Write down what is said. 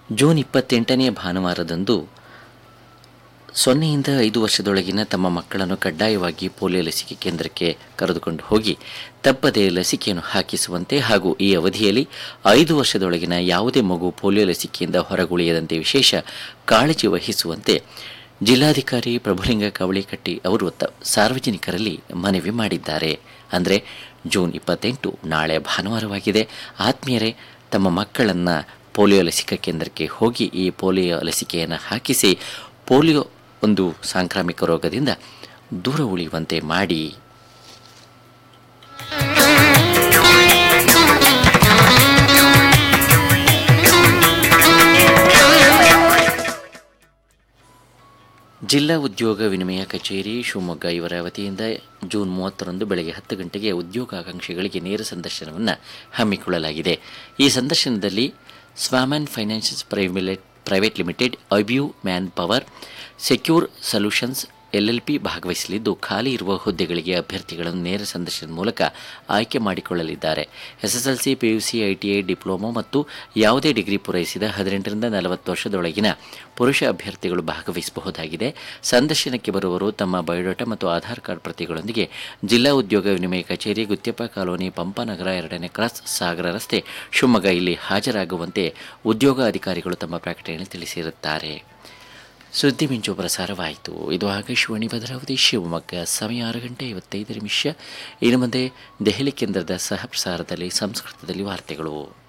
June ಇಪ್ಪತ್ತೆಂಟನೇ ಭಾನುವಾರದಂದು ಸೊನ್ನೆಯಿಂದ ಐದು ವರ್ಷದೊಳಗಿನ ತಮ್ಮ ಮಕ್ಕಳನ್ನು ಕಡ್ಡಾಯವಾಗಿ ಪೋಲಿಯೋ ಲಸಿಕೆ ಕೇಂದ್ರಕ್ಕೆ ಕರೆದುಕೊಂಡು ಹೋಗಿ ತಪ್ಪದೇ ಲಸಿಕೆಯನ್ನು ಹಾಕಿಸುವಂತೆ ಹಾಗೂ ಈ ಅವಧಿಯಲ್ಲಿ ಐದು ವರ್ಷದೊಳಗಿನ ಯಾವುದೇ ಮಗು ಪೋಲಿಯೋ ಲಸಿಕೆಯಿಂದ ಹೊರಗುಳಿಯದಂತೆ ವಿಶೇಷ ಕಾಳಜಿ ವಹಿಸುವಂತೆ ಜಿಲ್ಲಾಧಿಕಾರಿ ಪ್ರಭುಲಿಂಗ ಕವಳಿಕಟ್ಟಿ ಅವರು ತ ಸಾರ್ವಜನಿಕರಲ್ಲಿ ಮನವಿ ಮಾಡಿದ್ದಾರೆ ಅಂದರೆ ಜೂನ್ ಇಪ್ಪತ್ತೆಂಟು ನಾಳೆ ಭಾನುವಾರವಾಗಿದೆ ಆತ್ಮೀಯರೇ ತಮ್ಮ ಮಕ್ಕಳನ್ನು ಪೋಲಿಯೋ ಲಸಿಕಾ ಕೇಂದ್ರಕ್ಕೆ ಹೋಗಿ ಈ ಪೋಲಿಯೋ ಲಸಿಕೆಯನ್ನು ಹಾಕಿಸಿ ಪೋಲಿಯೋ ಒಂದು ಸಾಂಕ್ರಾಮಿಕ ರೋಗದಿಂದ ದೂರ ಉಳಿಯುವಂತೆ ಮಾಡಿ ಜಿಲ್ಲಾ ಉದ್ಯೋಗ ವಿನಿಮಯ ಕಚೇರಿ ಶಿವಮೊಗ್ಗ ಇವರ ವತಿಯಿಂದ ಜೂನ್ ಮೂವತ್ತರಂದು ಬೆಳಗ್ಗೆ ಹತ್ತು ಗಂಟೆಗೆ ಉದ್ಯೋಗಾಕಾಂಕ್ಷಿಗಳಿಗೆ ನೇರ ಸಂದರ್ಶನವನ್ನು ಹಮ್ಮಿಕೊಳ್ಳಲಾಗಿದೆ ಈ ಸಂದರ್ಶನದಲ್ಲಿ ಸ್ವಾಮನ್ ಫೈನಾನ್ಷಿಯಲ್ಸ್ ಪ್ರೈವೇಟ್ ಪ್ರೈವೇಟ್ ಲಿಮಿಟೆಡ್ ಐಬ್ಯೂ man power secure solutions LLP ಭಾಗವಹಿಸಲಿದ್ದು ಖಾಲಿ ಇರುವ ಹುದ್ದೆಗಳಿಗೆ ಅಭ್ಯರ್ಥಿಗಳನ್ನು ನೇರ ಸಂದರ್ಶನದ ಮೂಲಕ ಆಯ್ಕೆ ಮಾಡಿಕೊಳ್ಳಲಿದ್ದಾರೆ ಎಸ್ಎಸ್ಎಲ್ಸಿ ಪಿಯುಸಿ ಐಟಿಐ ಡಿಪ್ಲೊಮೊ ಮತ್ತು ಯಾವುದೇ ಡಿಗ್ರಿ ಪೂರೈಸಿದ ಹದಿನೆಂಟರಿಂದ ನಲವತ್ತು ವರ್ಷದೊಳಗಿನ ಪುರುಷ ಅಭ್ಯರ್ಥಿಗಳು ಭಾಗವಹಿಸಬಹುದಾಗಿದೆ ಸಂದರ್ಶನಕ್ಕೆ ಬರುವವರು ತಮ್ಮ ಬಯೋಡಾಟಾ ಮತ್ತು ಆಧಾರ್ ಕಾರ್ಡ್ ಪ್ರತಿಗಳೊಂದಿಗೆ ಜಿಲ್ಲಾ ಉದ್ಯೋಗ ವಿನಿಮಯ ಕಚೇರಿ ಗುತ್ಯಪ್ಪ ಕಾಲೋನಿ ಪಂಪನಗರ ಎರಡನೇ ಕ್ರಾಸ್ ಸಾಗರ ರಸ್ತೆ ಶಿವಮೊಗ್ಗ ಇಲ್ಲಿ ಹಾಜರಾಗುವಂತೆ ಉದ್ಯೋಗ ಅಧಿಕಾರಿಗಳು ತಮ್ಮ ಪ್ರಕಟಣೆಯಲ್ಲಿ ತಿಳಿಸಿರುತ್ತಾರೆ ಸುದ್ದಿ ಮಿಂಚು ಪ್ರಸಾರವಾಯಿತು ಇದು ಆಕಾಶವಾಣಿ ಭದ್ರಾವತಿ ಶಿವಮೊಗ್ಗ ಸಮಯ ಆರು ಗಂಟೆ ಐವತ್ತೈದು ನಿಮಿಷ ಇನ್ನು ಮುಂದೆ ದೆಹಲಿ ಕೇಂದ್ರದ ಸಹ ಪ್ರಸಾರದಲ್ಲಿ ಸಂಸ್ಕೃತದಲ್ಲಿ ವಾರ್ತೆಗಳು